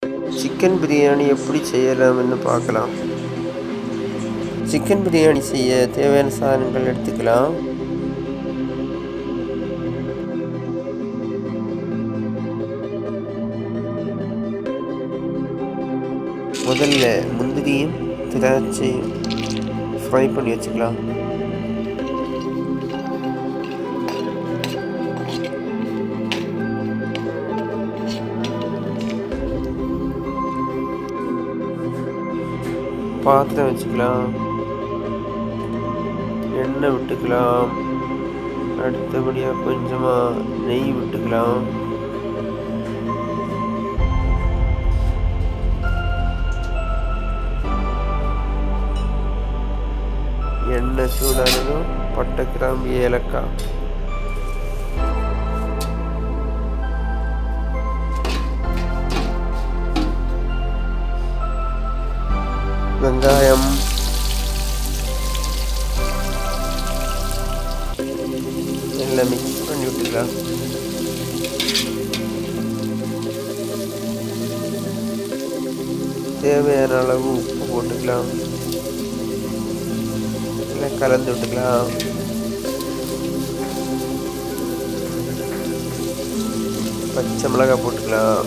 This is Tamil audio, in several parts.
சிக்கன் பிரியாணி எப்படி செய்யலாம்னு பார்க்கலாம் சிக்கன் பிரியாணி செய்ய தேவையான சாதனங்கள் எடுத்துக்கலாம் முதல்ல முந்திரியும் திராட்சையும் ஃப்ரை பண்ணி வச்சுக்கலாம் பாத்திரம் வச்சுக்கலாம் எண்ணெய் விட்டுக்கலாம் அடுத்தபடியாக கொஞ்சமாக நெய் விட்டுக்கலாம் எண்ணெய் சூடானதும் பட்டை கிராம்பு ஏலக்காய் வெங்காயம் எல்லாம் மிக்ஸ் பண்ணி விட்டுக்கலாம் தேவையான அளவு உப்பு போட்டுக்கலாம் எல்லாம் கலந்து விட்டுக்கலாம் பச்சை மிளகாய் போட்டுக்கலாம்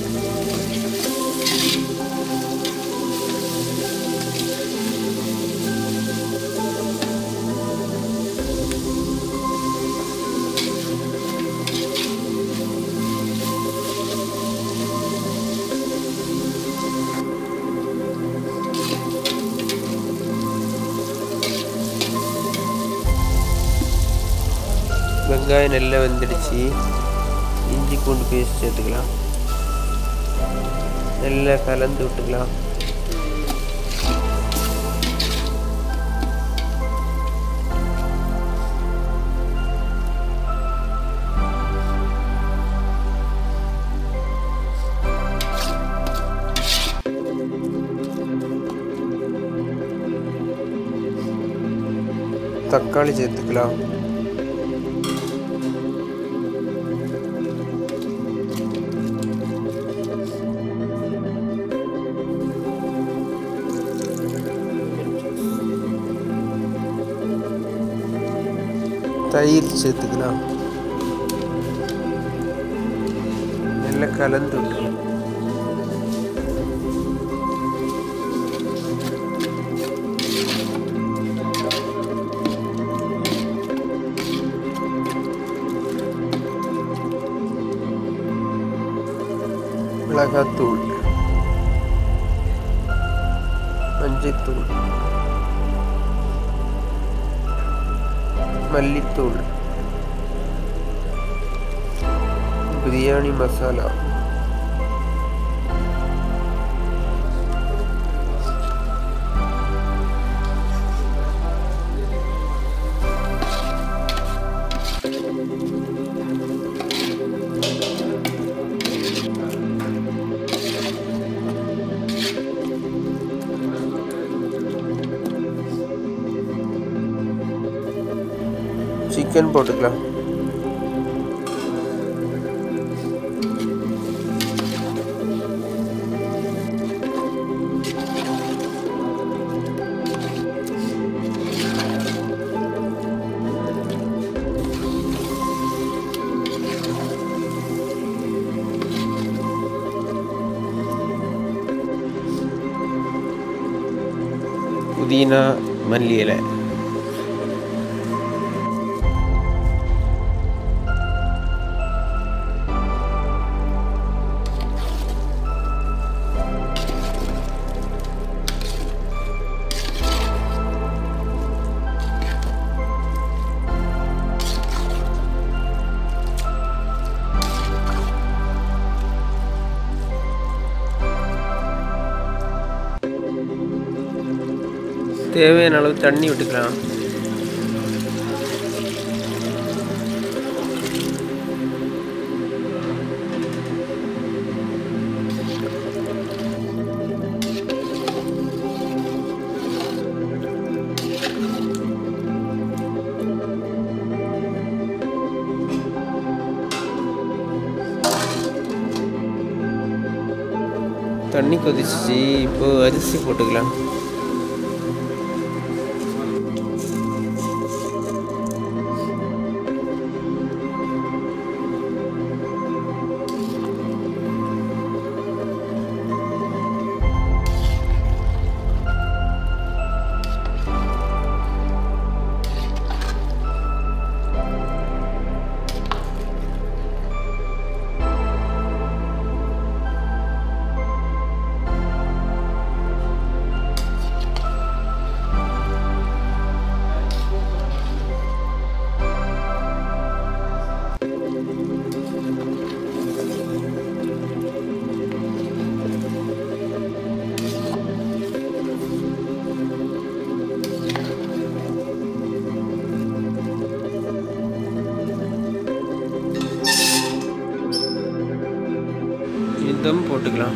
வெங்காயம் நல்லா வெந்துடுச்சு இஞ்சி பூண்டு பேஸ்ட் சேர்த்துக்கலாம் நல்லா கலந்து விட்டுக்கலாம் தக்காளி சேர்த்துக்கலாம் தயிர் சேர்த்துக்கலாம் நல்லா கலந்து விட்டுக்கலாம் மிளகாத்தூள் மஞ்சத்தூள் மல்லித்தூள் பிரியாணி மசாலா சிக்கன் போட்டுக்கலாம் புதினா மல்லி இலை தேவையான அளவு தண்ணி விட்டுக்கலாம் தண்ணி கொதிச்சிச்சு இப்போ அரிசி போட்டுக்கலாம் தம் போட்டுக்கலாம்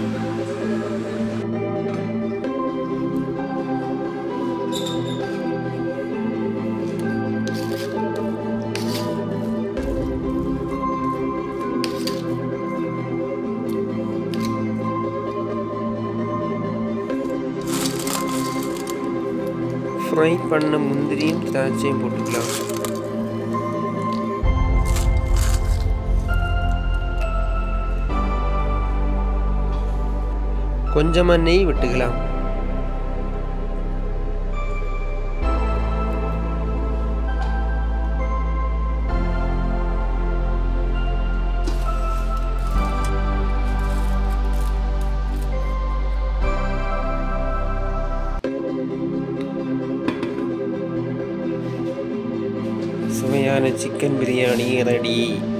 ஃப்ரை பண்ண முந்திரியும் திராட்சையும் போட்டுக்கலாம் கொஞ்சமாக நெய் விட்டுக்கலாம் சுவையான சிக்கன் பிரியாணி ரெடி